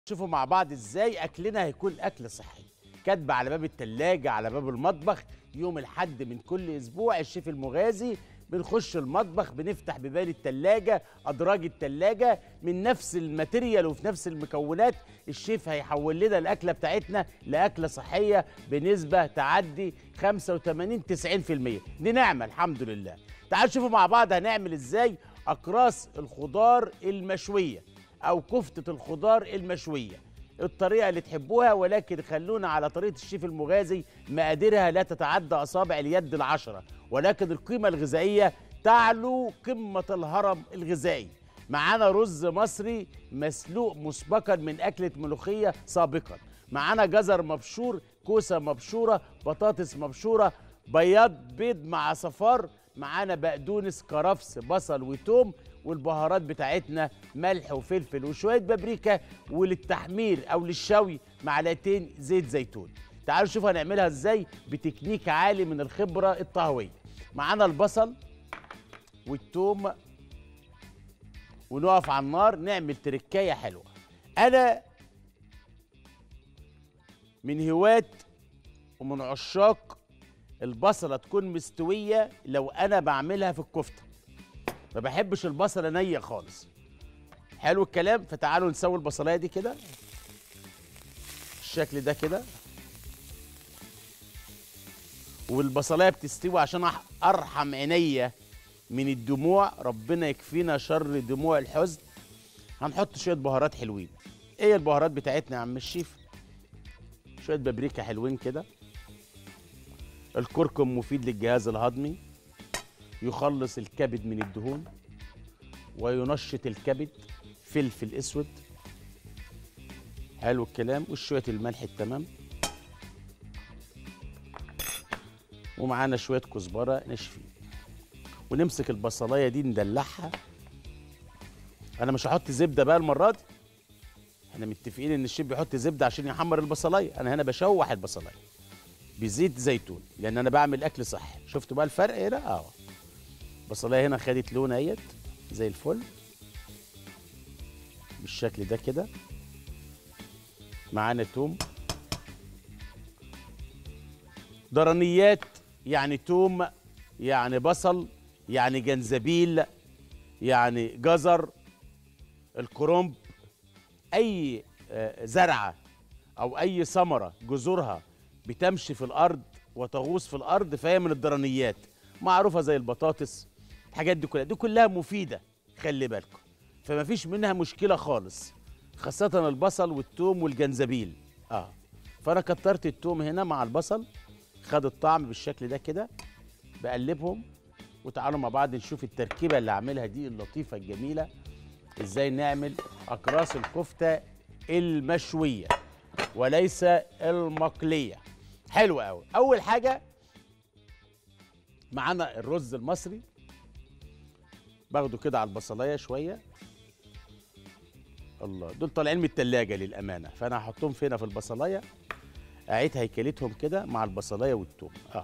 شوفوا مع بعض ازاي اكلنا هيكون اكل صحي كاتبه على باب التلاجة على باب المطبخ يوم الحد من كل اسبوع الشيف المغازي بنخش المطبخ بنفتح بيبان التلاجة ادراج التلاجة من نفس الماتيريال وفي نفس المكونات الشيف هيحول لنا الاكله بتاعتنا لاكله صحيه بنسبه تعدي 85 90% دي نعمه الحمد لله تعالوا شوفوا مع بعض هنعمل ازاي اقراص الخضار المشويه او كفته الخضار المشويه الطريقه اللي تحبوها ولكن خلونا على طريقه الشيف المغازي مقاديرها لا تتعدى اصابع اليد العشره ولكن القيمه الغذائيه تعلو قمه الهرم الغذائي معانا رز مصري مسلوق مسبقا من اكله ملوخيه سابقا معانا جزر مبشور كوسه مبشوره بطاطس مبشوره بياض بيض مع صفار معانا بقدونس كرفس بصل وتوم والبهارات بتاعتنا ملح وفلفل وشويه بابريكا وللتحمير او للشوي معلقتين زيت زيتون تعالوا نشوف هنعملها ازاي بتكنيك عالي من الخبره الطهويه معانا البصل والثوم ونقف على النار نعمل تركايه حلوه انا من هواة ومن عشاق البصله تكون مستويه لو انا بعملها في الكفته ما بحبش البصله نيه خالص حلو الكلام فتعالوا نسوي البصلايه دي كده الشكل ده كده والبصلايه بتستوي عشان أح- ارحم عينيا من الدموع ربنا يكفينا شر دموع الحزن هنحط شويه بهارات حلوين ايه البهارات بتاعتنا يا عم الشيف شويه بابريكا حلوين كده الكركم مفيد للجهاز الهضمي يخلص الكبد من الدهون وينشط الكبد فلفل اسود حلو الكلام وشويه الملح التمام ومعانا شويه كزبره ناشفين ونمسك البصلايه دي ندلعها انا مش هحط زبده بقى المره دي احنا متفقين ان الشيف بيحط زبده عشان يحمر البصلايه انا هنا بشوح البصلايه بزيت زيتون لان انا بعمل اكل صحي شفتوا بقى الفرق هنا اه البصلايه هنا خدت لون اهيت زي الفل بالشكل ده كده معانا توم ضرنيات يعني توم يعني بصل يعني جنزبيل يعني جزر الكرنب اي آه، زرعه او اي ثمره جذورها بتمشي في الارض وتغوص في الارض فهي من الضرنيات معروفه زي البطاطس الحاجات دي كلها دي كلها مفيده خلي بالكم فما فيش منها مشكله خالص خاصه البصل والثوم والجنزبيل اه فانا كترت الثوم هنا مع البصل خد الطعم بالشكل ده كده بقلبهم وتعالوا مع بعض نشوف التركيبه اللي عاملها دي اللطيفه الجميله ازاي نعمل اقراص الكفته المشويه وليس المقليه حلو قوي اول حاجه معانا الرز المصري باخده كده على البصلايه شويه الله دول طالعين من التلاجة للامانه فانا هحطهم فينا في البصلايه اعيد هيكلتهم كده مع البصلايه والثوم اه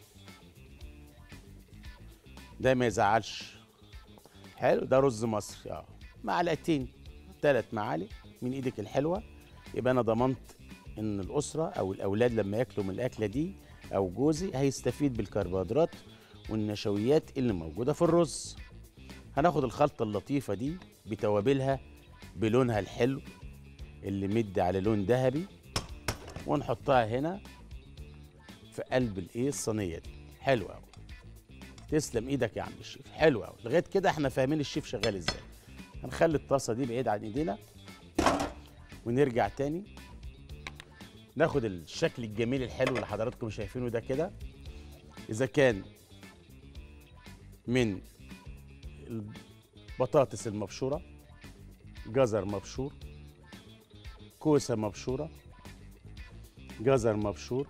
ده ما يزعلش حلو ده رز مصري اه معلقتين ثلاث معالق من ايدك الحلوه يبقى انا ضمنت ان الاسره او الاولاد لما ياكلوا من الاكله دي او جوزي هيستفيد بالكربوهيدرات والنشويات اللي موجوده في الرز هناخد الخلطه اللطيفه دي بتوابلها بلونها الحلو اللي مدي على لون ذهبي ونحطها هنا في قلب الايه الصينيه دي حلو قوي تسلم ايدك يا عم الشيف حلو قوي لغايه كده احنا فاهمين الشيف شغال ازاي هنخلي الطاسه دي بعيد عن ايدينا ونرجع تاني ناخد الشكل الجميل الحلو اللي حضراتكم شايفينه ده كده اذا كان من البطاطس المبشوره جزر مبشور كوسه مبشوره جزر مبشور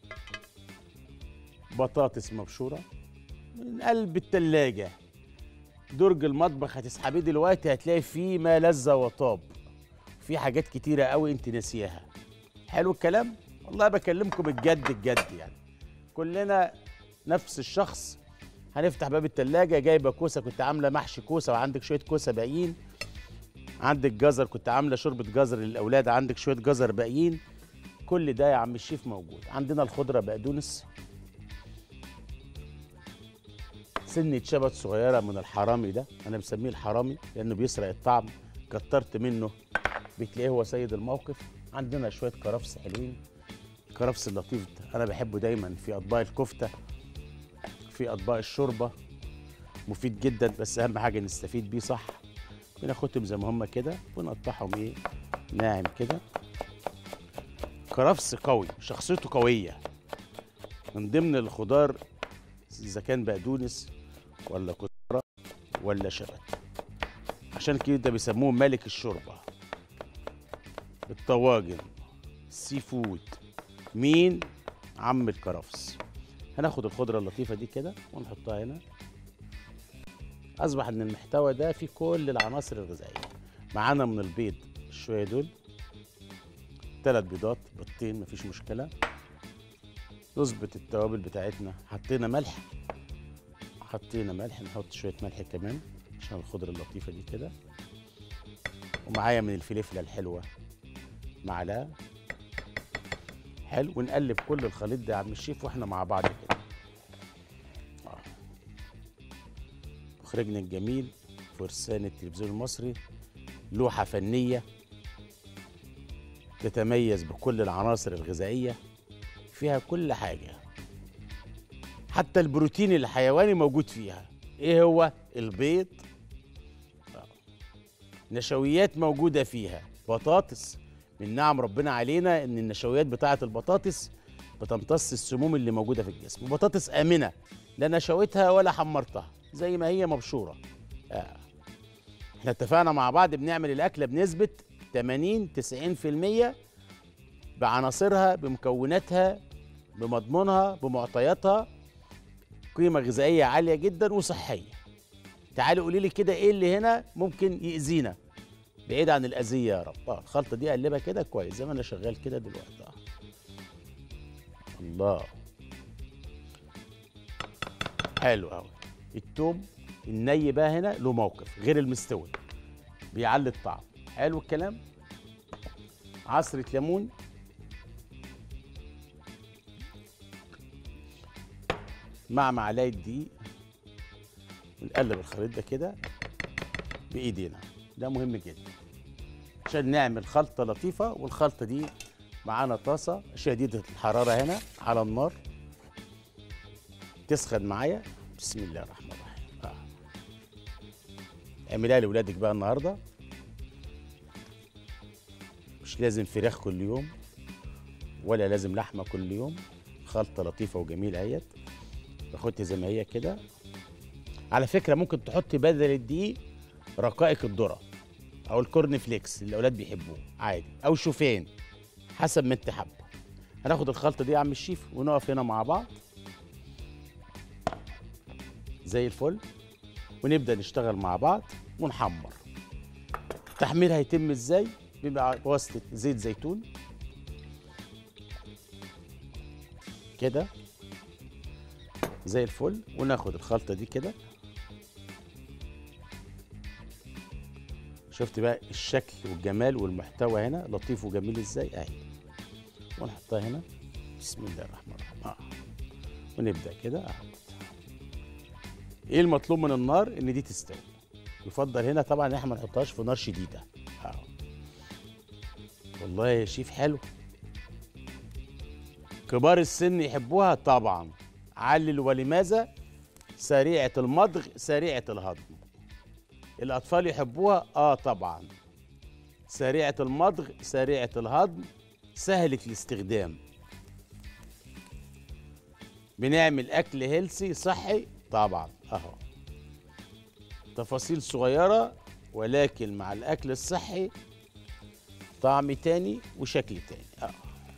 بطاطس مبشوره من قلب التلاجة درج المطبخ هتسحبيه دلوقتي هتلاقي فيه ما لذ وطاب في حاجات كتيرة قوي انت ناسياها حلو الكلام والله بكلمكم الجد الجد يعني كلنا نفس الشخص هنفتح باب التلاجة جايبة كوسة كنت عاملة محشي كوسة وعندك شوية كوسة باقيين عندك جزر كنت عامله شوربه جزر للاولاد عندك شويه جزر باقيين كل ده يا عم الشيف موجود عندنا الخضره بقدونس سنة شبت صغيرة من الحرامي ده أنا مسميه الحرامي لأنه بيسرق الطعم كترت منه بتلاقيه هو سيد الموقف عندنا شوية كرفس حلوين الكرفس اللطيف ده أنا بحبه دايما في أطباق الكفتة في أطباق الشوربة مفيد جدا بس أهم حاجة نستفيد بيه صح بناخدهم زي ما هم كده ونقطعهم إيه ناعم كده كرفس قوي شخصيته قوية من ضمن الخضار إذا كان بقدونس ولا كزبرة ولا شبت عشان كده بيسموه ملك الشوربة الطواجن السي فود مين عم الكرفس هناخد الخضرة اللطيفة دي كده ونحطها هنا أصبح إن المحتوى ده فيه كل العناصر الغذائية معانا من البيض شوية دول ثلاث بيضات بيضتين مفيش مشكلة نظبط التوابل بتاعتنا حطينا ملح حطينا ملح نحط شوية ملح كمان عشان الخضرة اللطيفة دي كده ومعايا من الفلفلة الحلوة معلقة حلو ونقلب كل الخليط ده يا عم الشيف واحنا مع بعض كده آه. مخرجنا الجميل فرسان التلفزيون المصري لوحة فنية تتميز بكل العناصر الغذائية فيها كل حاجة حتى البروتين الحيواني موجود فيها ايه هو البيض آه. نشويات موجودة فيها بطاطس من نعم ربنا علينا ان النشويات بتاعة البطاطس بتمتص السموم اللي موجودة في الجسم وبطاطس آمنة لا نشويتها ولا حمرتها زي ما هي مبشورة آه. احنا اتفقنا مع بعض بنعمل الأكلة بنسبة 80 90% بعناصرها بمكوناتها بمضمونها بمعطياتها قيمة غذائية عالية جدا وصحية تعالوا قولي لي كده ايه اللي هنا ممكن يأذينا بعيد عن الأذية يا رب اه الخلطة دي اقلبها كده كويس زي ما انا شغال كده دلوقتي اه الله حلو قوي التوم الني بقى هنا له موقف غير المستوي بيعلي الطعم حلو الكلام عصرة ليمون مع معلقه دقيق ونقلب الخليط ده كده بايدينا ده مهم جدا عشان نعمل خلطه لطيفه والخلطه دي معانا طاسه شديده الحراره هنا على النار تسخن معايا بسم الله الرحمن الرحيم آه. اعملها لاولادك بقى النهارده مش لازم فراخ كل يوم ولا لازم لحمه كل يوم خلطه لطيفه وجميله اهيت باخدها زي ما هي كده على فكره ممكن تحطي بدل الدقيق رقائق الذره او الكورن فليكس اللي الاولاد بيحبوه عادي او شوفان حسب ما انت حابه هناخد الخلطه دي يا عم الشيف ونقف هنا مع بعض زي الفل ونبدا نشتغل مع بعض ونحمر التحمير هيتم ازاي بيبقى بواسطه زيت زيتون كده زي الفل وناخد الخلطه دي كده شفت بقى الشكل والجمال والمحتوى هنا لطيف وجميل ازاي اهي ونحطها هنا بسم الله الرحمن الرحيم اه ونبدا كده اه ايه المطلوب من النار ان دي تستوي يفضل هنا طبعا ان احنا ما نحطهاش في نار شديده اه والله يا شيف حلو كبار السن يحبوها طبعا علل ولماذا سريعة المضغ سريعة الهضم الأطفال يحبوها آه طبعا سريعة المضغ سريعة الهضم سهلة الاستخدام بنعمل أكل هيلسي صحي طبعا أهو تفاصيل صغيرة ولكن مع الأكل الصحي طعم تاني وشكل تاني أهو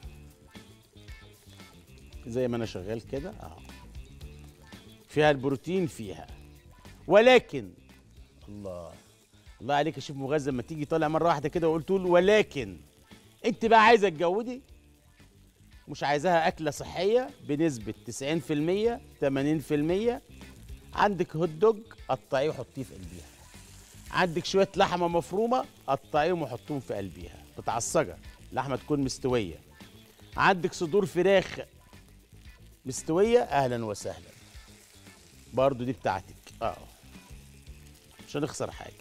زي ما أنا شغال كده أهو فيها البروتين فيها ولكن الله الله عليك يا شيف مغذى لما تيجي طالع مره واحده كده وقلت له ولكن انت بقى عايزه تجودي مش عايزاها اكله صحيه بنسبه 90% 80% عندك هوت دوج قطعيه وحطيه في قلبيها عندك شويه لحمه مفرومه قطعيهم وحطهم في قلبيها متعصجه لحمه تكون مستويه عندك صدور فراخ مستويه اهلا وسهلا برضو دي بتاعتك اه مش هنخسر حاجه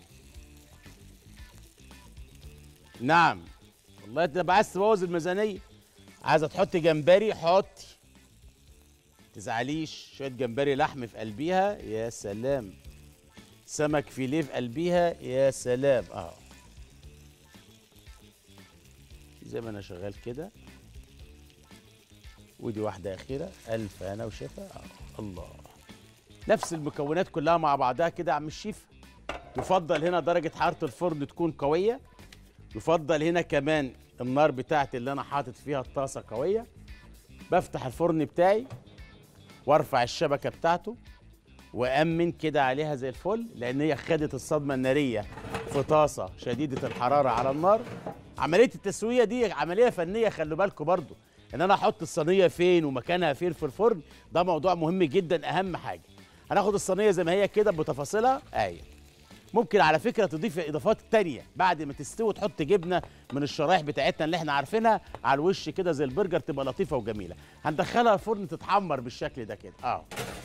نعم والله انت عايز تبوظ الميزانيه عايزه تحطي جمبري حطي تزعليش شويه جمبري لحم في قلبيها يا سلام سمك فيليه في قلبيها يا سلام اه زي ما انا شغال كده ودي واحده اخيره الف هنا وشفا آه. الله نفس المكونات كلها مع بعضها كده يا عم الشيف يفضل هنا درجه حراره الفرن تكون قويه يفضل هنا كمان النار بتاعتي اللي انا حاطط فيها الطاسه قويه بفتح الفرن بتاعي وارفع الشبكه بتاعته وامن كده عليها زي الفل لان هي خدت الصدمه الناريه في طاسه شديده الحراره على النار عمليه التسويه دي عمليه فنيه خلوا بالكم برضو ان انا احط الصينيه فين ومكانها فين في الفرن ده موضوع مهم جدا اهم حاجه هناخد الصينيه زي ما هي كده بتفاصيلها ايوه ممكن على فكره تضيف اضافات تانية بعد ما تستوي تحط جبنه من الشرايح بتاعتنا اللي احنا عارفينها على الوش كده زي البرجر تبقى لطيفه وجميله هندخلها الفرن تتحمر بالشكل ده كده اه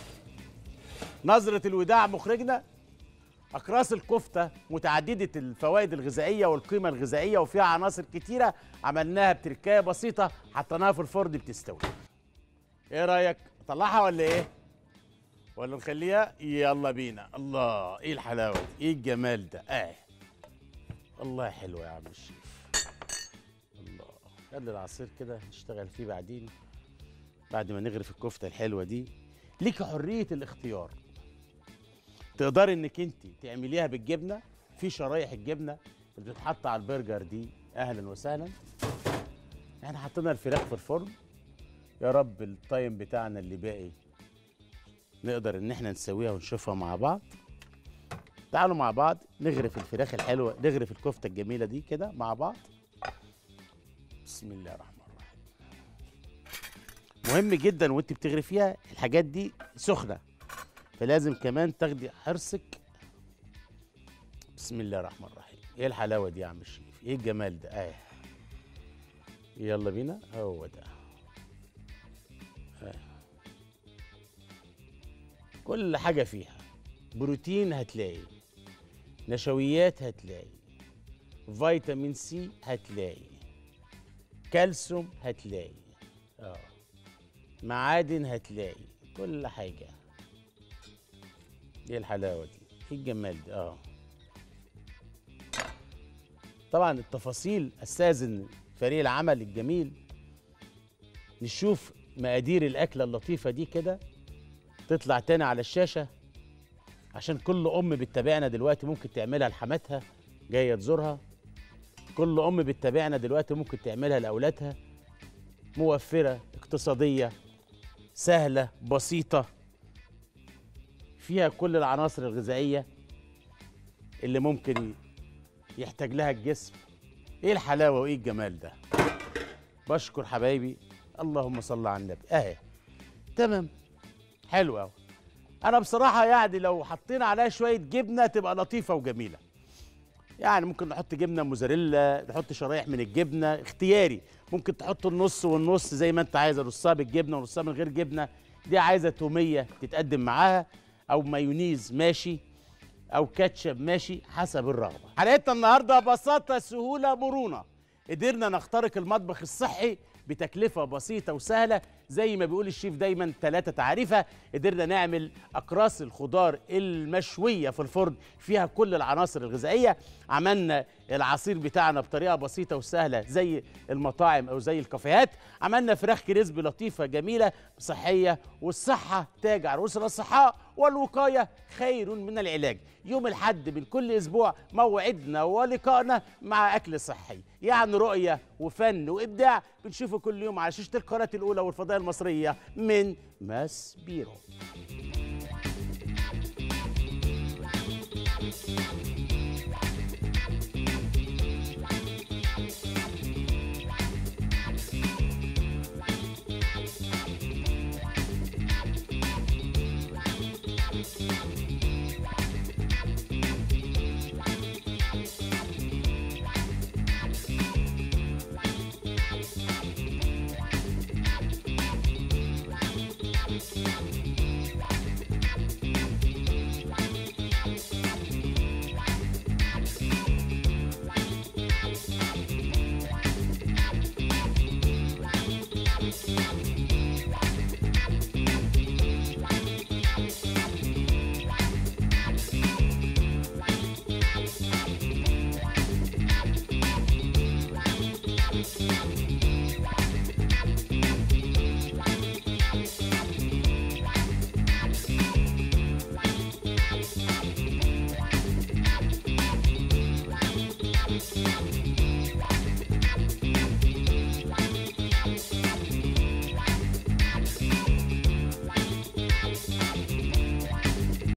نظره الوداع مخرجنا اقراص الكفته متعدده الفوائد الغذائيه والقيمه الغذائيه وفيها عناصر كتيره عملناها بتركايه بسيطه حطيناها في الفرن بتستوي ايه رايك اطلعها ولا ايه ولا نخليها يلا بينا الله ايه الحلاوه دي ايه الجمال ده اه الله حلو يا عم الشيف الله خلي العصير كده نشتغل فيه بعدين بعد ما نغرف الكفته الحلوه دي ليك حريه الاختيار تقدري انك انت تعمليها بالجبنه في شرايح الجبنه اللي بتتحط على البرجر دي اهلا وسهلا احنا حطينا الفراخ في الفرن يا رب التايم بتاعنا اللي باقي نقدر ان احنا نسويها ونشوفها مع بعض تعالوا مع بعض نغرف الفراخ الحلوه نغرف الكفته الجميله دي كده مع بعض بسم الله الرحمن الرحيم مهم جدا وانت بتغرفيها الحاجات دي سخنه فلازم كمان تاخدي حرصك بسم الله الرحمن الرحيم ايه الحلاوه دي يا عم الشريف ايه الجمال ده اه يلا بينا هو ده آه. كل حاجه فيها بروتين هتلاقي نشويات هتلاقي فيتامين سي هتلاقي كالسيوم هتلاقي اه معادن هتلاقي كل حاجه ايه الحلاوه دي ايه الجمال ده اه طبعا التفاصيل استاذن فريق العمل الجميل نشوف مقادير الاكله اللطيفه دي كده تطلع تاني على الشاشه عشان كل ام بتتابعنا دلوقتي ممكن تعملها لحماتها جايه تزورها كل ام بتتابعنا دلوقتي ممكن تعملها لاولادها موفره اقتصاديه سهله بسيطه فيها كل العناصر الغذائيه اللي ممكن يحتاج لها الجسم ايه الحلاوه وايه الجمال ده بشكر حبايبي اللهم صل على النبي اهي تمام حلو قوي انا بصراحه يعني لو حطينا عليها شويه جبنه تبقى لطيفه وجميله يعني ممكن نحط جبنه موزاريلا نحط شرايح من الجبنه اختياري ممكن تحط النص والنص زي ما انت عايزه نصها بالجبنه ونصها من غير جبنه دي عايزه توميه تتقدم معاها او مايونيز ماشي او كاتشب ماشي حسب الرغبه حلقتنا النهارده بساطه سهوله مرونه قدرنا نخترق المطبخ الصحي بتكلفه بسيطه وسهله زي ما بيقول الشيف دايما ثلاثه تعريفه قدرنا نعمل اقراص الخضار المشويه في الفرن فيها كل العناصر الغذائيه عملنا العصير بتاعنا بطريقه بسيطه وسهله زي المطاعم او زي الكافيهات عملنا فراخ كريسبي لطيفه جميله صحيه والصحه تاج عروس الاصحاء والوقايه خير من العلاج يوم الحد من كل اسبوع موعدنا ولقائنا مع اكل صحي يعني رؤيه وفن وابداع بنشوفه كل يوم على شاشه القناه الاولى والفضائيه المصريه من ماس بيرو